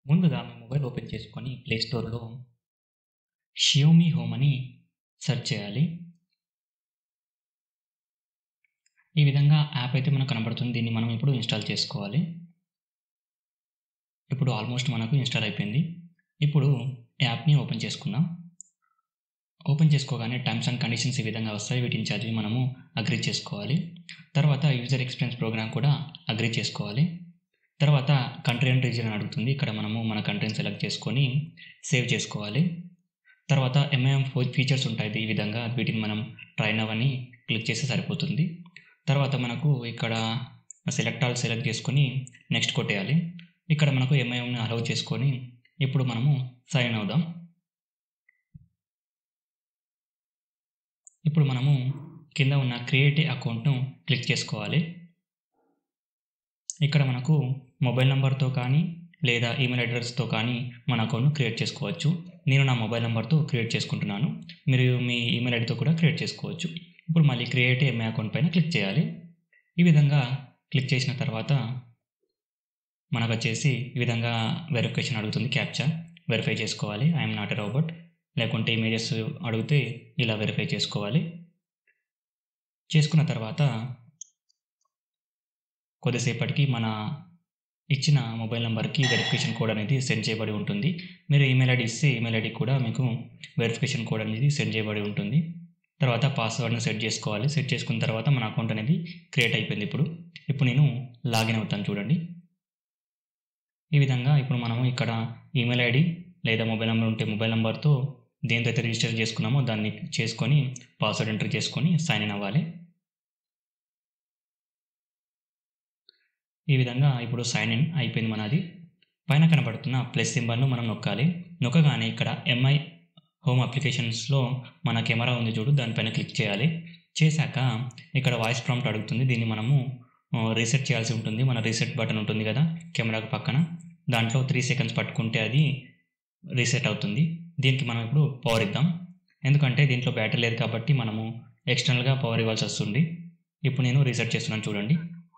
ముందుగా మీ mobile open చేసుకొని ప్లే స్టోర్‌లో షియోమి హోమ్ అని సెర్చ్ చేయాలి. ఈ విధంగా యాప్ అయితే మనకు కనబడుతుంది. దీన్ని మనం ఇప్పుడు ఇన్‌స్టాల్ చేసుకోవాలి. ఇప్పుడు ఆల్మోస్ట్ మనకు ఇన్‌స్టాల్ అయిపోయింది. ఇప్పుడు యాప్‌ని ఓపెన్ చేసుకుందాం. ఓపెన్ చేసుకోగానే టర్మ్స్ అండ్ కండిషన్స్ ఈ విధంగా వస్తాయి. వీటిని చదివి మనము అగ్రీ చేసుకోవాలి. తర్వాత యూజర్ ఎక్స్‌పీరియన్స్ ప్రోగ్రామ్ కూడా అగ్రీ చేసుకోవాలి. తర్వాత కంట్రీ అండ్ రీజియన్ అని అడుగుతుంది. ఇక్కడ మనము మన కంట్రీని సెలెక్ట్ చేసుకొని సేవ్ చేసుకోవాలి. తర్వాత ఎంఐఎం ఫో ఫీచర్స్ ఉంటాయి ఈ విధంగా వీటిని మనం ట్రై నౌ అని క్లిక్ చేస్తే సరిపోతుంది. తర్వాత మనకు ఇక్కడ సెలెక్ట్ ఆల్ సెలెక్ట్ చేసుకొని నెక్స్ట్ కొట్టేయాలి. ఇక్కడ మనకు ఎంఐఎంని అలౌ చేసుకొని ఇప్పుడు మనము సైన్ ఇన్ అవుదాం. ఇప్పుడు మనము కింద ఉన్న క్రియేట్ ఏ అకౌంట్‌ను క్లిక్ చేసుకోవాలి. ఇక్కడ మనకు మొబైల్ నంబర్‌తో కానీ లేదా ఈమెయిల్ అడ్రెస్‌తో కానీ మన అకౌంట్‌ను క్రియేట్ చేసుకోవచ్చు. నేను నా మొబైల్ నంబర్‌తో క్రియేట్ చేసుకుంటున్నాను. మీరు మీ ఈమెయిల్ ఐడీతో కూడా క్రియేట్ చేసుకోవచ్చు. ఇప్పుడు మళ్ళీ క్రియేట్ ఏ ఎంఐ అకౌంట్ పైన క్లిక్ చేయాలి. ఈ విధంగా క్లిక్ చేసిన తర్వాత మనకొచ్చేసి ఈ విధంగా వెరిఫికేషన్ అడుగుతుంది క్యాప్చా వెరిఫై చేసుకోవాలి. I am not a robot లేకుంటే ఇమేజెస్ అడిగితే ఇలా వెరిఫై చేసుకోవాలి. చేసుకున్న తర్వాత కొద్దిసేపటికి మన ఇచ్చిన మొబైల్ నంబర్‌కి వెరిఫికేషన్ కోడ్ అనేది సెండ్ చేయబడి ఉంటుంది. మీరు ఈమెయిల్ ఐడీ ఇస్తే ఈమెయిల్ ఐడీకి కూడా మీకు వెరిఫికేషన్ కోడ్ అనేది సెండ్ చేయబడి ఉంటుంది. తర్వాత పాస్వర్డ్‌ని సెట్ చేసుకోవాలి. సెట్ చేసుకున్న తర్వాత మన అకౌంట్ అనేది క్రియేట్ అయిపోయింది ఇప్పుడు. ఇప్పుడు నేను లాగిన్ అవుతాను చూడండి. ఈ విధంగా ఇప్పుడు మనము ఇక్కడ ఈమెయిల్ ఐడీ లేదా మొబైల్ నంబర్ ఉంటే మొబైల్ నంబర్‌తో దేనితో అయితే రిజిస్టర్ చేసుకున్నామో దాన్ని చేసుకొని పాస్వర్డ్ ఎంటర్ చేసుకొని సైన్ ఇన్ అవ్వాలి. ఈ విధంగా ఇప్పుడు సైన్ ఇన్ అయిపోయింది మనది. పైన కనబడుతున్న ప్లస్ సింబల్‌ను మనం నొక్కాలి. నొక్కగానే ఇక్కడ ఎంఐ హోమ్ అప్లికేషన్స్‌లో మన కెమెరా ఉంది చూడు దానిపైన క్లిక్ చేయాలి. చేశాక ఇక్కడ వాయిస్ ప్రాంప్ట్ అడుగుతుంది. దీన్ని మనము ఆహ్, రీసెట్ చేయాల్సి ఉంటుంది. మన రీసెట్ బటన్ ఉంటుంది కదా కెమెరాకు పక్కన. దాంట్లో 3 సెకండ్స్ పట్టుకుంటే అది రీసెట్ అవుతుంది. దీనికి మనం ఇప్పుడు పవర్ ఇద్దాం. ఎందుకంటే దీంట్లో బ్యాటరీ లేదు కాబట్టి మనము ఎక్స్‌టర్నల్‌గా పవర్ ఇవ్వాల్సి వస్తుంది. ఇప్పుడు నేను రీసెట్ చేస్తున్నాను చూడండి.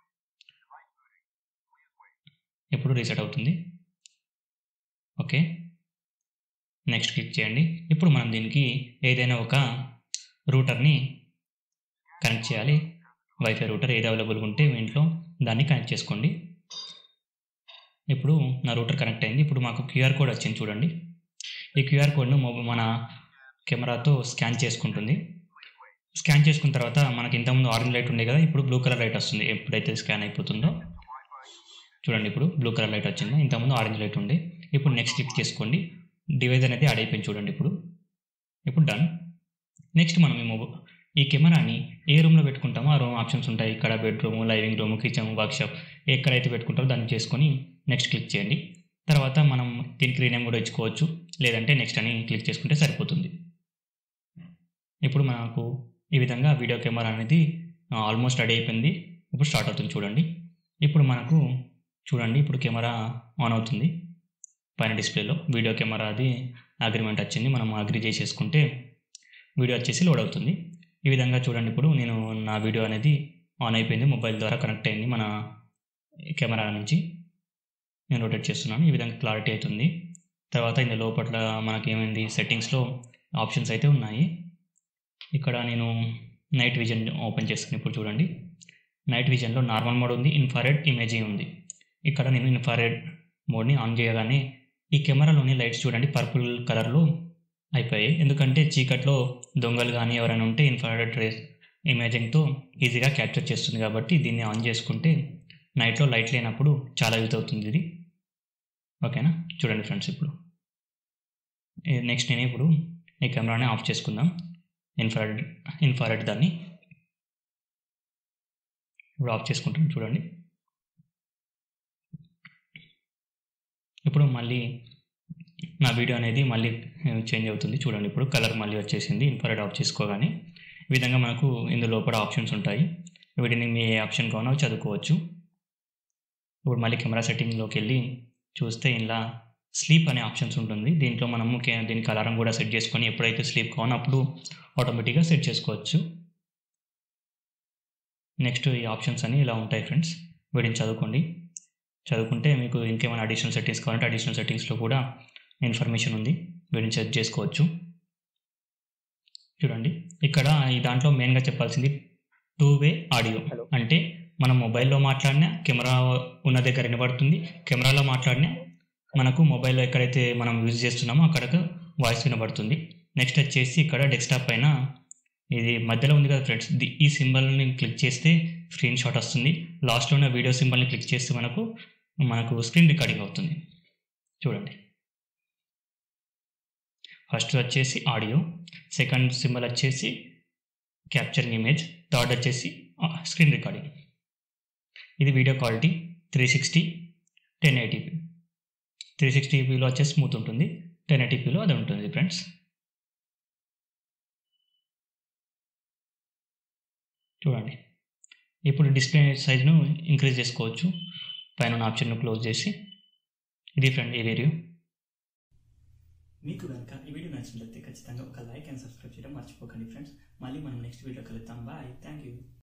ఇప్పుడు రీసెట్ అవుతుంది. ఓకే. నెక్స్ట్ క్లిక్ చేయండి. ఇప్పుడు మనం దీనికి ఏదైనా ఒక రూటర్‌ని కనెక్ట్ చేయాలి. వైఫై రూటర్ ఏది అవైలబుల్‌గా ఉంటే మీ ఇంట్లో దాన్ని కనెక్ట్ చేసుకోండి. ఇప్పుడు నా రూటర్ కనెక్ట్ అయింది. ఇప్పుడు మాకు క్యూఆర్ కోడ్ వచ్చింది చూడండి. ఈ క్యూఆర్ కోడ్‌ను మొబ్ మన కెమెరాతో స్కాన్ చేసుకుంటుంది. స్కాన్ చేసుకున్న తర్వాత మనకి ఇంతకుముందు ఆరెంజ్ లైట్ ఉండే కదా! ఇప్పుడు బ్లూ కలర్ లైట్ వస్తుంది. ఎప్పుడైతే స్కాన్ అయిపోతుందో. చూడండి ఇప్పుడు బ్లూ కలర్ లైట్ వచ్చింది. ఇంతకుముందు ఆరెంజ్ లైట్ ఉండే. ఇప్పుడు నెక్స్ట్ క్లిక్ చేసుకోండి. డివైస్ అనేది యాడ్ అయిపోయింది చూడండి ఇప్పుడు. ఇప్పుడు డన్. నెక్స్ట్ మనం ఈ మొబ ఈ కెమెరాని ఏ రూమ్‌లో పెట్టుకుంటామో ఆ రూమ్ ఆప్షన్స్ ఉంటాయి. ఇక్కడ bedroom, living room, kitchen, workshop ఎక్కడైతే పెట్టుకుంటారో దాన్ని చేసుకొని నెక్స్ట్ క్లిక్ చేయండి. తర్వాత మనం దీనికి రీనేమ్ కూడా ఇచ్చుకోవచ్చు. లేదంటే నెక్స్ట్ అని క్లిక్ చేసుకుంటే సరిపోతుంది. ఇప్పుడు మనకు ఈ విధంగా వీడియో కెమెరా అనేది ఆహ్, ఆల్మోస్ట్ రెడీ అయిపోయింది. ఇప్పుడు స్టార్ట్ అవుతుంది చూడండి. ఇప్పుడు మనకు చూడండి ఇప్పుడు కెమెరా ఆన్ అవుతుంది. పైన డిస్‌ప్లేలో వీడియో కెమెరాది అగ్రీమెంట్ వచ్చింది. మనం అగ్రీ చేసేసుకుంటే వీడియో వచ్చేసి లోడ్ అవుతుంది. ఈ విధంగా చూడండి ఇప్పుడు నేను నా వీడియో అనేది ఆన్ అయిపోయింది. మొబైల్ ద్వారా కనెక్ట్ అయింది మన కెమెరా నుంచి. నేను రొటేట్ చేస్తున్నాను. ఈ విధంగా క్లారిటీ అయితుంది. తర్వాత ఇందులో లోపట్ల మనకేమైంది సెట్టింగ్స్‌లో ఆప్షన్స్ అయితే ఉన్నాయి. ఇక్కడ నేను నైట్ విజన్ ఓపెన్ చేస్తాను ఇప్పుడు చూడండి. నైట్ విజన్‌లో నార్మల్ మోడ్ ఉంది. ఇన్‌ఫ్రారెడ్ ఇమేజింగ్ ఉంది. ఇక్కడ నేను ఇన్‌ఫ్రారెడ్ మోడ్‌ని ఆన్ చేయగానే ఈ కెమెరాలోని లైట్స్ చూడండి పర్పుల్ కలర్‌లో అయిపోయాయి. ఎందుకంటే చీకట్లో దొంగలు గాని ఎవరైనా ఉంటే ఇన్‌ఫ్రారెడ్ రేస్ ఇమేజింగ్‌తో ఈజీగా క్యాప్చర్ చేస్తుంది కాబట్టి దీన్ని ఆన్ చేసుకుంటే నైట్‌లో లైట్ లేనప్పుడు చాలా యూజ్ అవుతుంది ఇది. ఓకేనా? చూడండి ఫ్రెండ్స్ ఇప్పుడు. ఈ నెక్స్ట్ నేను ఇప్పుడు ఈ కెమెరాని ఆఫ్ చేసుకుందాం. ఇన్‌ఫ్రారెడ్ ఇన్‌ఫ్రారెడ్ దాన్ని. ఇప్పుడు ఆఫ్ చేసుకుంటాను చూడండి. ఇప్పుడు మళ్ళీ నా వీడియో అనేది మళ్ళీ చేంజ్ అవుతుంది. చూడండి ఇప్పుడు కలర్ మళ్ళీ వచ్చేసింది. ఇన్‌ఫ్రారెడ్ ఆఫ్ చేసుకోగానే. ఈ విధంగా మనకు ఇందులో లోపల ఆప్షన్స్ ఉంటాయి. వీటిని మీ ఏ ఆప్షన్ కావాలో అవి చదువుకోవచ్చు. ఇప్పుడు మళ్ళీ కెమెరా సెట్టింగ్‌లోకెళ్ళి చూస్తే ఇలా స్లీప్ అనే ఆప్షన్స్ ఉంటుంది. దీంట్లో మనము కే దీనికి అలారం కూడా సెట్ చేసుకొని ఎప్పుడైతే స్లీప్ కావాలో అప్పుడు ఆటోమేటిక్‌గా సెట్ చేసుకోవచ్చు. నెక్స్ట్ ఈ ఆప్షన్స్ అన్నీ ఇలా ఉంటాయి ఫ్రెండ్స్. వీటిని చదువుకోండి. చదువుకుంటే మీకు ఇంకేమైనా అడిషనల్ సెట్టింగ్స్ కావాలంటే అడిషనల్ సెట్టింగ్స్లో కూడా ఇన్ఫర్మేషన్ ఉంది వీటిని చెక్ చేసుకోవచ్చు చూడండి ఇక్కడ ఈ దాంట్లో మెయిన్గా చెప్పాల్సింది టూ వే ఆడియో Hello. అంటే మనం మొబైల్లో మాట్లాడినా కెమెరా ఉన్న దగ్గర వినబడుతుంది కెమెరాలో మాట్లాడినా మనకు మొబైల్లో ఎక్కడైతే మనం యూజ్ చేస్తున్నామో అక్కడకు వాయిస్ వినబడుతుంది నెక్స్ట్ వచ్చేసి ఇక్కడ డెస్క్టాప్ పైన ఇది మధ్యలో ఉంది కదా ఫ్రెండ్స్ ది- ఈ సింబల్ని క్లిక్ చేస్తే స్క్రీన్ షాట్ వస్తుంది లాస్ట్లో ఉన్న వీడియో సింబల్ని క్లిక్ చేస్తే మనకు మనకు స్క్రీన్ రికార్డింగ్ అవుతుంది చూడండి ఫస్ట్ వచ్చేసి ఆడియో సెకండ్ సింబల్ వచ్చేసి క్యాప్చరింగ్ ఇమేజ్ థర్డ్ వచ్చేసి స్క్రీన్ రికార్డింగ్ ఇది video quality three sixty ten eighty p three సిక్స్టీపీలో వచ్చేసి స్మూత్ ఉంటుంది టెన్ ఎయిటీపీలో అది ఉంటుంది ఫ్రెండ్స్ చూడండి ఇప్పుడు డిస్ప్లే సైజ్ను ఇంక్రీజ్ చేసుకోవచ్చు పైన ఆప్షన్ను క్లోజ్ చేసి ఇది ఫ్రెండ్ ఈ వీడియో మీకు కనుక ఈ వీడియో నచ్చినట్లయితే ఖచ్చితంగా ఒక లైక్ అండ్ సబ్స్క్రైబ్ చేయడం మర్చిపోకండి ఫ్రెండ్స్ మళ్ళీ మనం నెక్స్ట్ వీడియో కలుద్దాం బాయ్ థ్యాంక్ యూ